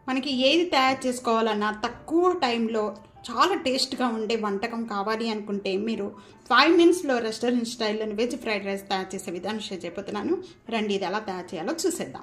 మనకి ఏది తయారు చేసుకోవాలన్నా తక్కువ టైంలో చాలా టేస్ట్గా ఉండే వంటకం కావాలి అనుకుంటే మీరు ఫైవ్ మినిట్స్లో రెస్టారెంట్ స్టైల్లోని వెజ్ ఫ్రైడ్ రైస్ తయారు చేసే విధానం షేర్ చేయబోతున్నాను రండి ఇది ఎలా తయారు చేయాలో చూసేద్దాం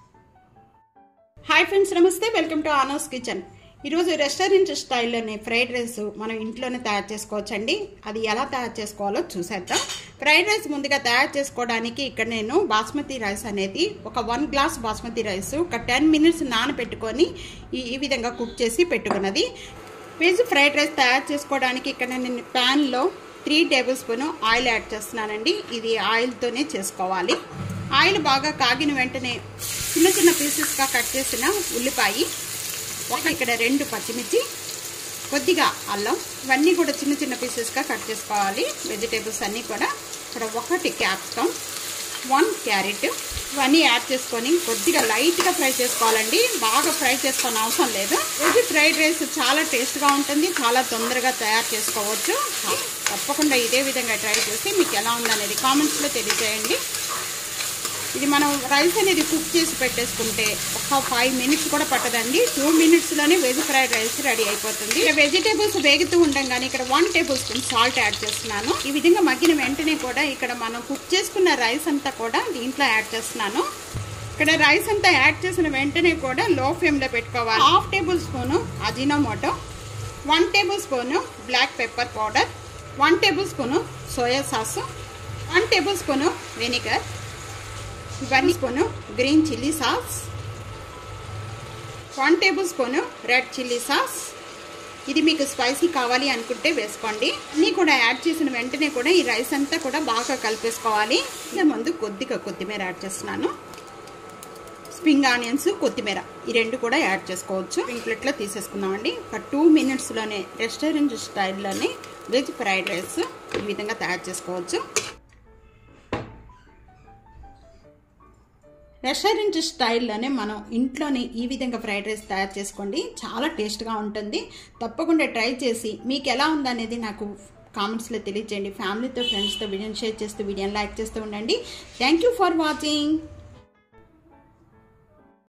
హాయ్ ఫ్రెండ్స్ నమస్తే వెల్కమ్ టు ఆనోస్ కిచెన్ ఈరోజు రెస్టారెంట్ స్టైల్లోని ఫ్రైడ్ రైస్ మనం ఇంట్లోనే తయారు చేసుకోవచ్చండి అది ఎలా తయారు చేసుకోవాలో చూసేద్దాం ఫ్రైడ్ రైస్ ముందుగా తయారు చేసుకోవడానికి ఇక్కడ నేను బాస్మతి రైస్ అనేది ఒక వన్ గ్లాస్ బాస్మతి రైస్ ఒక టెన్ మినిట్స్ నానబెట్టుకొని ఈ ఈ విధంగా కుక్ చేసి పెట్టుకున్నది వెజ్ ఫ్రైడ్ రైస్ తయారు చేసుకోవడానికి ఇక్కడ నేను ప్యాన్లో three tablespoon oil add చేస్తున్నానండి ఇది ఆయిల్తోనే చేసుకోవాలి ఆయిల్ బాగా కాగిన వెంటనే చిన్న చిన్న పీసెస్గా కట్ చేసిన ఉల్లిపాయ ఒక ఇక్కడ రెండు పచ్చిమిర్చి కొద్దిగా అల్లం ఇవన్నీ కూడా చిన్న చిన్న పీసెస్గా కట్ చేసుకోవాలి వెజిటేబుల్స్ అన్నీ కూడా ఇక్కడ ఒకటి క్యాప్సికమ్ వన్ క్యారెట్ ఇవన్నీ యాడ్ చేసుకొని కొద్దిగా లైట్గా ఫ్రై చేసుకోవాలండి బాగా ఫ్రై చేసుకొని అవసరం లేదు వెజ్ ఫ్రైడ్ రైస్ చాలా టేస్ట్గా ఉంటుంది చాలా తొందరగా తయారు చేసుకోవచ్చు తప్పకుండా ఇదే విధంగా ట్రై చేసి మీకు ఎలా ఉందనేది కామెంట్స్లో తెలియజేయండి ఇది మనం రైస్ అనేది కుక్ చేసి పెట్టేసుకుంటే ఒక ఫైవ్ మినిట్స్ కూడా పట్టదండి టూ మినిట్స్లోనే వెజ్ ఫ్రైడ్ రైస్ రెడీ అయిపోతుంది ఇక్కడ వెజిటేబుల్స్ వేగుతూ ఉండగానే ఇక్కడ one tablespoon salt add చేస్తున్నాను ఈ విధంగా మగ్గిన వెంటనే కూడా ఇక్కడ మనం కుక్ చేసుకున్న రైస్ అంతా కూడా దీంట్లో యాడ్ చేస్తున్నాను ఇక్కడ రైస్ అంతా యాడ్ చేసిన వెంటనే కూడా లో ఫ్లేమ్లో పెట్టుకోవాలి half table spoon Ajinomoto one table spoon black pepper powder one table spoon soya sauce one table spoon vinegar ఇవన్నీ spoon green chilli sauce one table spoon red chilli sauce ఇది మీకు spicy కావాలి అనుకుంటే వేసుకోండి అన్నీ కూడా యాడ్ చేసిన వెంటనే కూడా ఈ రైస్ అంతా కూడా బాగా కలిపేసుకోవాలి ముందు కొద్దిగా కొత్తిమీర యాడ్ చేస్తున్నాను స్ప్రింగ్ ఆనియన్స్ కొత్తిమీర ఈ రెండు కూడా యాడ్ చేసుకోవచ్చు ప్లేట్లో తీసేసుకున్నామండి ఒక టూ మినిట్స్లోనే రెస్టారెంట్ స్టైల్లోనే వెజ్ ఫ్రైడ్ రైస్ ఈ విధంగా తయారు చేసుకోవచ్చు రెస్టారెంట్ స్టైల్లోనే మనం ఇంట్లోనే ఈ విధంగా ఫ్రైడ్ రైస్ తయారు చేసుకోండి చాలా టేస్ట్గా ఉంటుంది తప్పకుండా ట్రై చేసి మీకు ఎలా ఉందనేది నాకు కామెంట్స్లో తెలియజేయండి ఫ్యామిలీతో ఫ్రెండ్స్తో వీడియోని షేర్ చేస్తూ వీడియోని లైక్ చేస్తూ ఉండండి థ్యాంక్ ఫర్ వాచింగ్